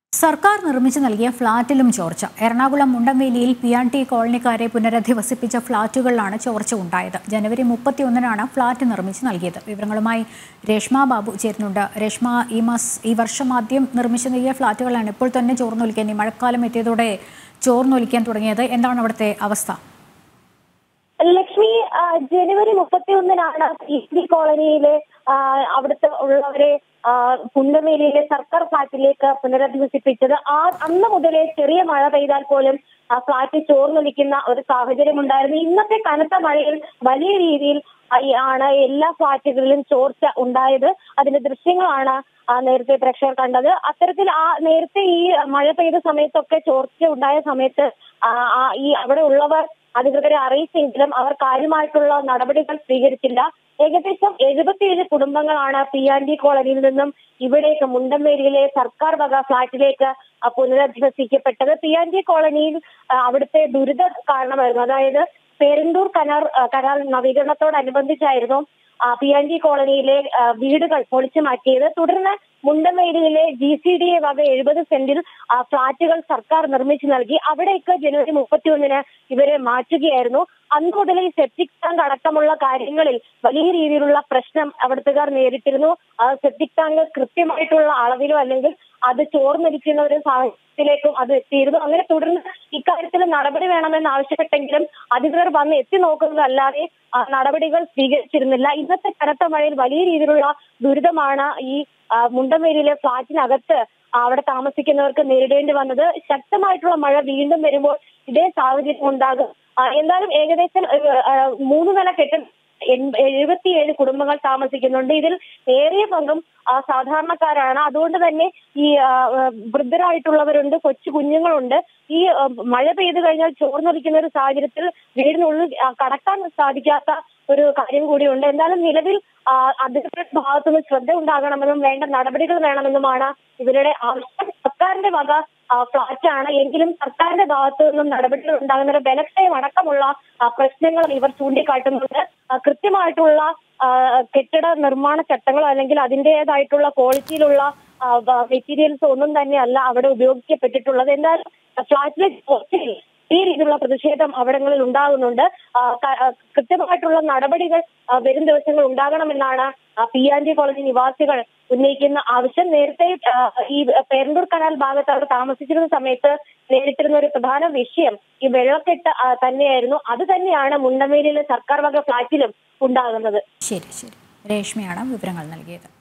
സർക്കാർ നിർമ്മിച്ചു നൽകിയ ഫ്ളാറ്റിലും ചോർച്ച എറണാകുളം മുണ്ടംവേലിയിൽ പി ആൻ ടി കോളനിക്കാരെ പുനരധിവസിപ്പിച്ച ഫ്ളാറ്റുകളിലാണ് ചോർച്ച ഉണ്ടായത് ജനുവരി മുപ്പത്തിയൊന്നിനാണ് ഫ്ളാറ്റ് നിർമ്മിച്ചു നൽകിയത് വിവരങ്ങളുമായി രേഷ്മ ബാബു ചേരുന്നുണ്ട് രേഷ്മ ഈ മാസ് ഈ വർഷം ആദ്യം നിർമ്മിച്ചു നൽകിയ ഫ്ളാറ്റുകളാണ് ഇപ്പോൾ തന്നെ ചോർന്നൊലിക്കാൻ ഈ മഴക്കാലം എത്തിയതോടെ ചോർന്നൊലിക്കാൻ തുടങ്ങിയത് എന്താണ് അവിടുത്തെ അവസ്ഥ ലക്ഷ്മി ആ, ജനുവരി മുപ്പത്തി ഒന്നിനാണ് പി ഡി കോളനിയിലെ ആ, അവിടുത്തെ ഉള്ളവരെ ആ, പുന്നമേലിയിലെ സർക്കാർ ഫ്ളാറ്റിലേക്ക് പുനരധിവസിപ്പിച്ചത് ആ അന്ന് മുതലേ ചെറിയ മഴ പെയ്താൽ പോലും ആ ഫ്ളാറ്റ് ചോർന്നൊലിക്കുന്ന ഒരു സാഹചര്യം ഉണ്ടായിരുന്നു ഇന്നത്തെ കനത്ത മഴയിൽ വലിയ രീതിയിൽ ആ, ഈ ആണ് എല്ലാ ഫ്ളാറ്റുകളിലും ചോർച്ച ഉണ്ടായത് അതിന്റെ ദൃശ്യങ്ങളാണ് ആ, നേരത്തെ പ്രേക്ഷകർ കണ്ടത് അത്തരത്തിൽ ആ നേരത്തെ ഈ മഴ പെയ്ത സമയത്തൊക്കെ ചോർച്ച ഉണ്ടായ സമയത്ത് ആ, ആ, ഈ അവിടെ ഉള്ളവർ അധികൃതരെ അറിയിച്ചെങ്കിലും അവർ കാര്യമായിട്ടുള്ള നടപടികൾ സ്വീകരിച്ചില്ല ഏകദേശം എഴുപത്തിയേഴ് കുടുംബങ്ങളാണ് പി ആൻ ഡി കോളനിയിൽ നിന്നും ഇവിടേക്ക് മുണ്ടമ്പേരിയിലെ സർക്കാർ വക ഫ്ളാറ്റിലേക്ക് ആ, പുനരധിവസിക്കപ്പെട്ടത് പി ആൻ ഡി കോളനിയിൽ ആ, അവിടുത്തെ ദുരിത കാരണമായിരുന്നു അതായത് പേരന്തൂർ കനാർ ആ, കനാൽ നവീകരണത്തോടനുബന്ധിച്ചായിരുന്നു പി ആൻ ഡി കോളനിയിലെ ആ, വീടുകൾ പൊളിച്ചു മാറ്റിയത് തുടർന്ന് മുണ്ടമേരിയിലെ ജി സി ഡി എ വക എഴുപത് സെന്റിൽ ആ, ഫ്ളാറ്റുകൾ സർക്കാർ നിർമ്മിച്ചു നൽകി അവിടേക്ക് ജനുവരി മുപ്പത്തിയൊന്നിന് ഇവരെ മാറ്റുകയായിരുന്നു അന്ന് മുതൽ ഈ സെപ്റ്റിക് ടാങ്ക് അടക്കമുള്ള കാര്യങ്ങളിൽ വലിയ രീതിയിലുള്ള പ്രശ്നം അവിടുത്തുകാർ നേരിട്ടിരുന്നു ആ സെപ്റ്റിക് ടാങ്ക് കൃത്യമായിട്ടുള്ള അളവിലോ അല്ലെങ്കിൽ അത് ചോർന്നൊലിക്കുന്ന ഒരു സാഹചര്യത്തിലേക്കും അത് എത്തിയിരുന്നു അങ്ങനെ തുടർന്ന് ഇക്കാര്യത്തിൽ നടപടി വേണമെന്ന് ആവശ്യപ്പെട്ടെങ്കിലും അധികൃതർ വന്ന് എത്തി നോക്കുന്നതല്ലാതെ ആ, നടപടികൾ സ്വീകരിച്ചിരുന്നില്ല ഇന്നത്തെ കനത്ത മഴയിൽ വലിയ രീതിയിലുള്ള ദുരിതമാണ് ഈ ആ, മുണ്ടമേരിയിലെ ഫ്ളാറ്റിനകത്ത് അവിടെ താമസിക്കുന്നവർക്ക് നേരിടേണ്ടി വന്നത് ശക്തമായിട്ടുള്ള മഴ വീണ്ടും വരുമ്പോൾ ഇതേ സാഹചര്യം ഉണ്ടാകും ആ, എന്തായാലും ഏകദേശം ഒരു, ആ, മൂന്ന് നില കെട്ടിടം എൺ- എഴുപത്തിയേഴ് കുടുംബങ്ങൾ താമസിക്കുന്നുണ്ട് ഇതിൽ ഏറിയ പങ്കും ആ, സാധാരണക്കാരാണ് അതുകൊണ്ട് തന്നെ ഈ ആ, ആ, വൃദ്ധരായിട്ടുള്ളവരുണ്ട് കൊച്ചു കുഞ്ഞുങ്ങളുണ്ട് ഈ ആ, മഴ പെയ്തു കഴിഞ്ഞാൽ ചോർന്നൊലിക്കുന്ന ഒരു സാഹചര്യത്തിൽ വീടിനുള്ളിൽ ആ, കടക്കാൻ സാധിക്കാത്ത ഒരു കാര്യം കൂടിയുണ്ട് എന്തായാലും നിലവിൽ ആ, അധികൃതരുടെ ഭാഗത്തുനിന്ന് ശ്രദ്ധ ഉണ്ടാകണമെന്നും വേണ്ട നടപടികൾ വേണമെന്നുമാണ് ഇവരുടെ ആവശ്യം സർക്കാരിന്റെ വക ആ, ഫ്ളാറ്റാണ് എങ്കിലും സർക്കാരിന്റെ ഭാഗത്തു നിന്നും നടപടികൾ ഉണ്ടാകുന്ന ഒരു ബലക്ഷയം അടക്കമുള്ള ആ, പ്രശ്നങ്ങൾ ഇവർ ചൂണ്ടിക്കാട്ടുന്നുണ്ട് ആ, കൃത്യമായിട്ടുള്ള ആ, കെട്ടിട നിർമ്മാണ ചട്ടങ്ങളോ അല്ലെങ്കിൽ അതിന്റേതായിട്ടുള്ള ക്വാളിറ്റിയിലുള്ള മെറ്റീരിയൽസ് ഒന്നും തന്നെയല്ല അവിടെ ഉപയോഗിക്കപ്പെട്ടിട്ടുള്ളത് എന്തായാലും ഫ്ളാറ്റിലെ ചോർച്ചയിൽ ഈ രീതിയിലുള്ള പ്രതിഷേധം അവിടങ്ങളിൽ ഉണ്ടാകുന്നുണ്ട് ആ, ക- ആ, കൃത്യമായിട്ടുള്ള നടപടികൾ ആ, വരും ദിവസങ്ങൾ ഉണ്ടാകണമെന്നാണ് പി ആൻ ജി കോളനി നിവാസികൾ ഉന്നയിക്കുന്ന ആവശ്യം നേരത്തെ ആ, ഈ പേരന്തൂർ കനാൽ ഭാഗത്ത് അവർ താമസിച്ചിരുന്ന സമയത്ത് നേരിട്ടിരുന്ന ഒരു പ്രധാന വിഷയം ഈ വെള്ളക്കെട്ട് ആ, തന്നെയായിരുന്നു അത് തന്നെയാണ് മുണ്ടമേലിയിലെ സർക്കാർ വക ഫ്ളാറ്റിലും ഉണ്ടാകുന്നത് ശരി ശരി രേഷ്മയാണ് വിവരങ്ങൾ നൽകിയത്